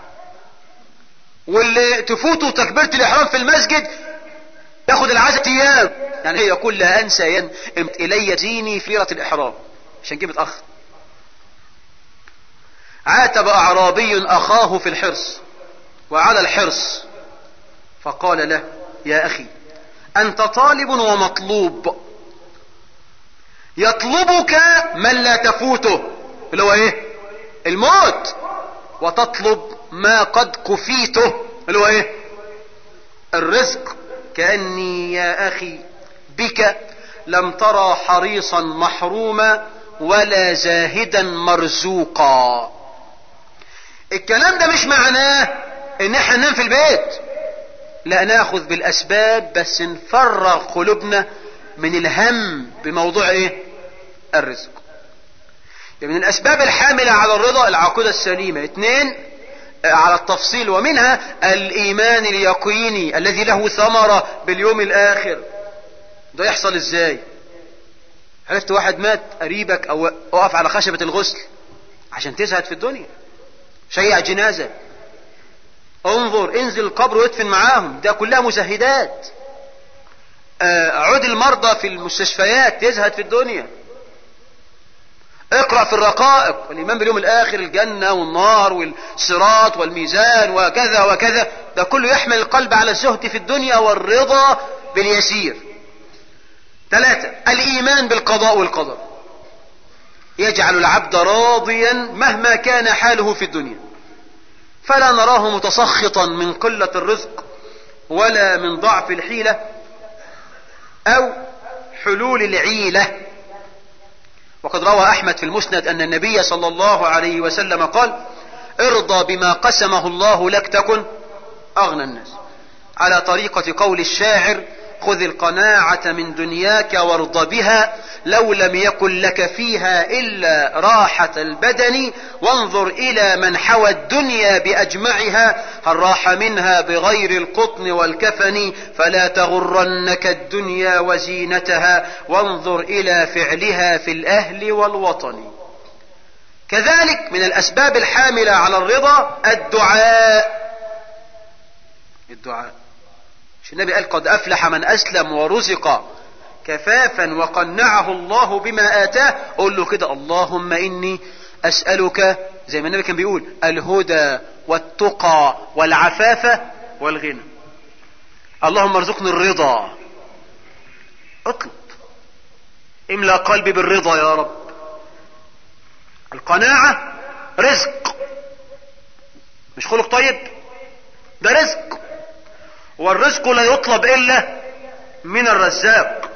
S1: واللي تفوته تكبيرة الإحرام في المسجد ياخد العزة أيام يعني يقول لا أنسى ين إلي ديني في ليلة الإحرام عشان كده متأخر عاتب أعرابي أخاه في الحرص وعلى الحرص فقال له يا أخي أنت طالب ومطلوب يطلبك من لا تفوته اللي هو ايه الموت وتطلب ما قد كفيته اللي هو ايه الرزق كأني يا أخي بك لم ترى حريصا محروما ولا زاهدا مرزوقا الكلام ده مش معناه ان احنا ننام في البيت لا ناخذ بالاسباب بس نفرغ قلوبنا من الهم بموضوع ايه الرزق يعني من الاسباب الحاملة على الرضا العقيدة السليمة اثنين على التفصيل ومنها الايمان اليقيني الذي له ثمرة باليوم الاخر ده يحصل ازاي عرفت واحد مات قريبك او اقف على خشبة الغسل عشان تزهد في الدنيا شيع جنازة انظر انزل القبر وادفن معاهم ده كلها مسهدات عد المرضى في المستشفيات تزهد في الدنيا اقرأ في الرقائق الإيمان باليوم الآخر الجنة والنار والصراط والميزان وكذا وكذا ده كله يحمل القلب على الزهد في الدنيا والرضا باليسير ثلاثة الإيمان بالقضاء والقدر يجعل العبد راضيا مهما كان حاله في الدنيا فلا نراه متسخطا من قلة الرزق ولا من ضعف الحيلة أو حلول العيلة وقد روى أحمد في المسند أن النبي صلى الله عليه وسلم قال ارضى بما قسمه الله لك تكن أغنى الناس على طريقة قول الشاعر خذ القناعة من دنياك وارض بها لو لم يكن لك فيها إلا راحة البدن وانظر إلى من حوى الدنيا بأجمعها هل راح منها بغير القطن والكفن فلا تغرنك الدنيا وزينتها وانظر إلى فعلها في الأهل والوطن كذلك من الأسباب الحاملة على الرضا الدعاء الدعاء مش النبي قال قد أفلح من أسلم ورزق كفافا وقنعه الله بما آتاه قول له كده اللهم إني أسألك زي ما النبي كان بيقول الهدى والتقى والعفاف والغنى اللهم ارزقني الرضا اطلب املأ قلبي بالرضا يا رب القناعة رزق مش خلق طيب ده رزق والرزق لا يطلب الا من الرزاق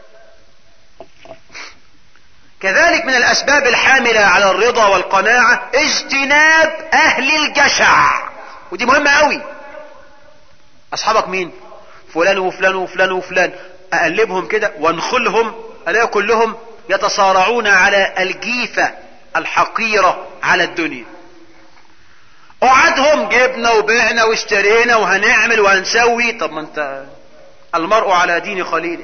S1: كذلك من الاسباب الحاملة على الرضا والقناعة اجتناب اهل الجشع ودي مهمة قوي اصحابك مين فلان وفلان وفلان وفلان اقلبهم كده وانخلهم الاقي كلهم يتصارعون على الجيفة الحقيرة على الدنيا قعدهم جبنا وبعنا واشترينا وهنعمل وهنسوي طب ما انت المرء على دين خليله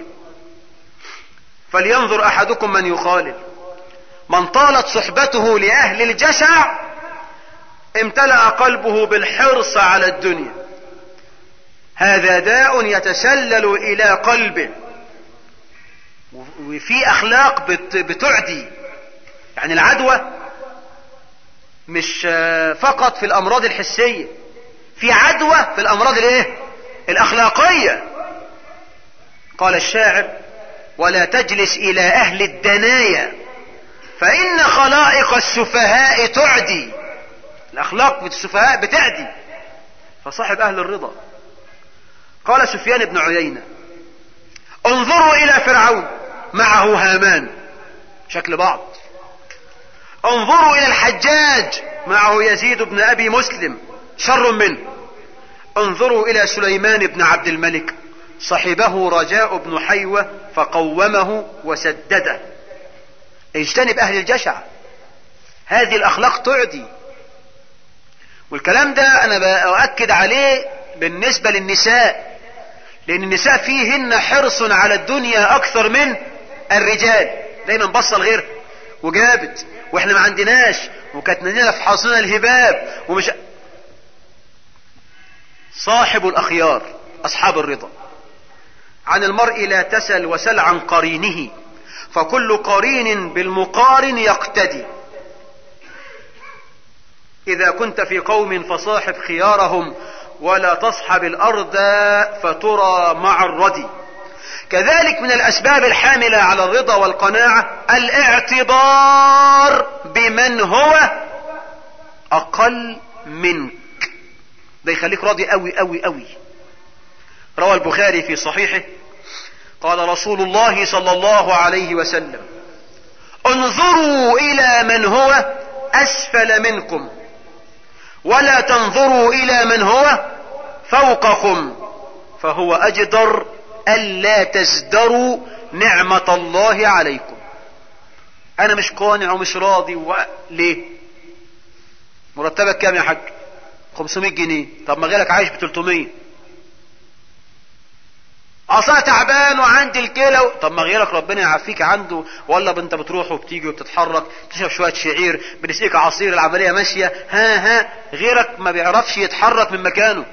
S1: فلينظر احدكم من يخالل من طالت صحبته لاهل الجشع امتلأ قلبه بالحرص على الدنيا هذا داء يتسلل الى قلبه وفي اخلاق بتعدي يعني العدوى مش فقط في الامراض الحسية في عدوى في الامراض الايه الاخلاقية قال الشاعر ولا تجلس الى اهل الدنايا فان خلائق السفهاء تعدي الاخلاق السفهاء بتعدي فصاحب اهل الرضا قال سفيان بن عيينة انظروا الى فرعون معه هامان شكل بعض انظروا الى الحجاج معه يزيد بن ابي مسلم شر منه انظروا الى سليمان بن عبد الملك صحبه رجاء بن حيوة فقومه وسدده اجتنب اهل الجشع هذه الاخلاق تعدي والكلام ده انا باكد عليه بالنسبة للنساء لان النساء فيهن حرص على الدنيا اكثر من الرجال دايما بصل غير وجابت واحنا ما عندناش وكانت مننا في حاصلنا الهباب ومش صاحب الاخيار اصحاب الرضا عن المرء لا تسل وسل عن قرينه فكل قرين بالمقارن يقتدي اذا كنت في قوم فصاحب خيارهم ولا تصحب الارض فترى مع الردي كذلك من الاسباب الحاملة على الرضا والقناعة الاعتبار بمن هو اقل منك ده يخليك راضي قوي قوي قوي روى البخاري في صحيحه قال رسول الله صلى الله عليه وسلم انظروا الى من هو اسفل منكم ولا تنظروا الى من هو فوقكم فهو اجدر الا تزدروا نعمة الله عليكم انا مش قانع ومش راضي و... ليه مرتبك كام يا حاج 500 جنيه طب ما غيرك عايش ب 300 اصلا تعبان وعندي الكلى و... طب ما غيرك ربنا يعافيك عنده ولا انت بتروح وبتيجي وبتتحرك تشرب شويه شعير بنسقيك عصير العمليه ماشيه ها ها غيرك ما بيعرفش يتحرك من مكانه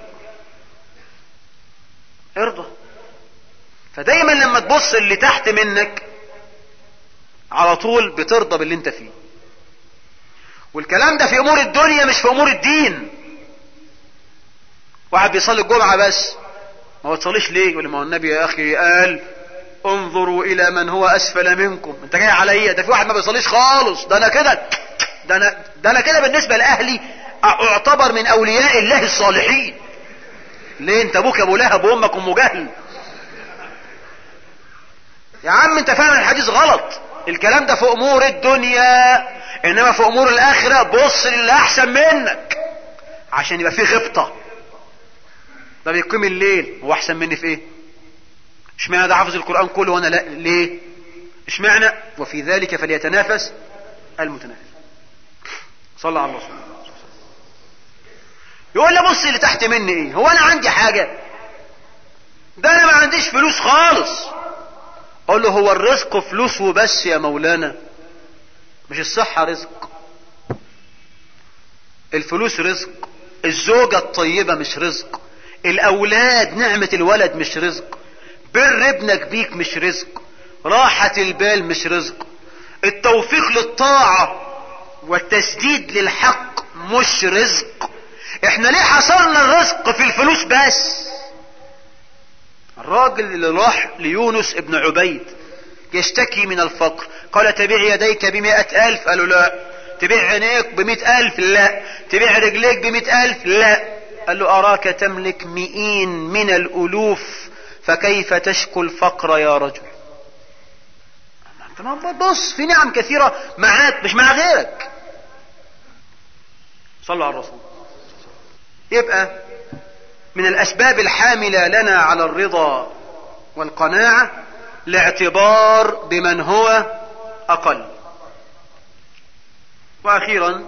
S1: ارضى فدايما لما تبص اللي تحت منك على طول بترضى باللي انت فيه والكلام ده في امور الدنيا مش في امور الدين واحد بيصلي الجمعة بس ما هو تصليش ليه يقول ما هو النبي يا اخي قال انظروا الى من هو اسفل منكم انت جاي عليا ده في واحد ما بيصليش خالص ده انا كده ده انا ده انا كده بالنسبه لاهلي اعتبر من اولياء الله الصالحين ليه انت ابوك ابو لهب وامك ام جهل يا عم انت فاهم الحديث غلط الكلام ده في امور الدنيا انما في امور الاخره بص للي احسن منك عشان يبقى في غبطه ده بيقيم الليل هو احسن مني في ايه اشمعنى ده حافظ القران كله وانا لا ليه اشمعنى وفي ذلك فليتنافس المتنافس صلى على الرسول يقول لي بص اللي تحت مني ايه هو انا عندي حاجه ده انا ما عنديش فلوس خالص اقول له هو الرزق فلوس وبس يا مولانا مش الصحة رزق الفلوس رزق الزوجة الطيبة مش رزق الاولاد نعمة الولد مش رزق بر ابنك بيك مش رزق راحة البال مش رزق التوفيق للطاعة والتسديد للحق مش رزق احنا ليه حصلنا الرزق في الفلوس بس الراجل اللي راح ليونس ابن عبيد يشتكي من الفقر قال تبيع يديك بمئة ألف قالوا لا تبيع عينيك بمئة ألف لا تبيع رجليك بمئة ألف لا قال له أراك تملك مئين من الألوف فكيف تشكو الفقر يا رجل بص في نعم كثيرة معاك مش مع غيرك صلوا على الرسول يبقى من الاسباب الحاملة لنا على الرضا والقناعة الاعتبار بمن هو اقل واخيرا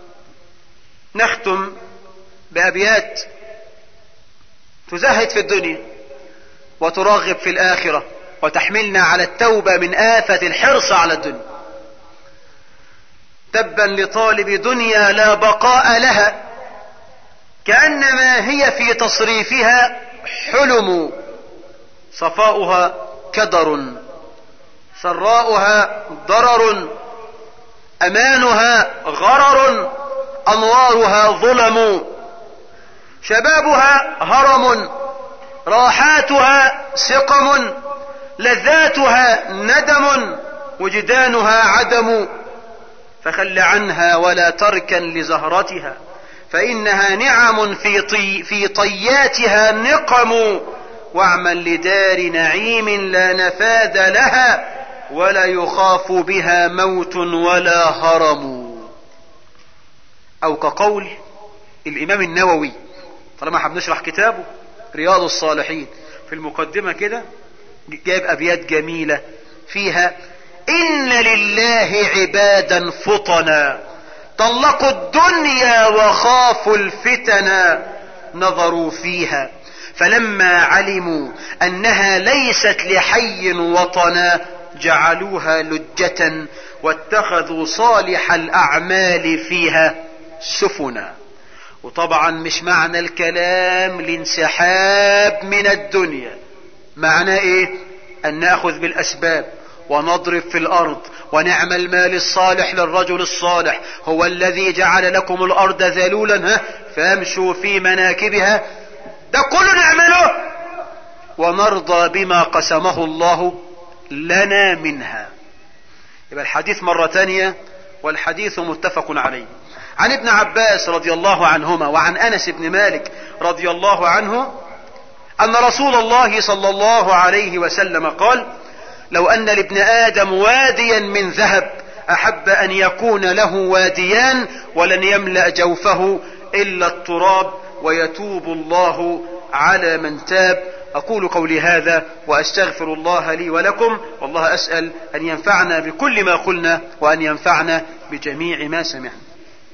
S1: نختم بابيات تزهد في الدنيا وترغب في الاخرة وتحملنا على التوبة من آفة الحرص على الدنيا تبا لطالب دنيا لا بقاء لها كأنما هي في تصريفها حلم صفاؤها كدر سراؤها ضرر أمانها غرر أنوارها ظلم شبابها هرم راحاتها سقم لذاتها ندم وجدانها عدم فخل عنها ولا تركن لزهرتها فإنها نعم في, طي في طياتها نقم واعمل لدار نعيم لا نفاذ لها ولا يخاف بها موت ولا هرم أو كقول الإمام النووي طالما احنا بنشرح كتابه رياض الصالحين في المقدمة كده جاب أبيات جميلة فيها إن لله عبادا فطنا طلقوا الدنيا وخافوا الفتن نظروا فيها فلما علموا انها ليست لحي وطنا جعلوها لجة واتخذوا صالح الأعمال فيها سفنا وطبعا مش معنى الكلام الانسحاب من الدنيا معنى ايه ان ناخذ بالاسباب ونضرب في الارض ونعمل المال الصالح للرجل الصالح هو الذي جعل لكم الارض ذلولا ها فامشوا في مناكبها ده كله نعمله ونرضى بما قسمه الله لنا منها يبقى الحديث مرة تانية والحديث متفق عليه عن ابن عباس رضي الله عنهما وعن انس بن مالك رضي الله عنه ان رسول الله صلى الله عليه وسلم قال لو ان لابن ادم واديا من ذهب احب ان يكون له واديان ولن يملا جوفه الا التراب ويتوب الله على من تاب اقول قولي هذا واستغفر الله لي ولكم والله اسال ان ينفعنا بكل ما قلنا وان ينفعنا بجميع ما سمعنا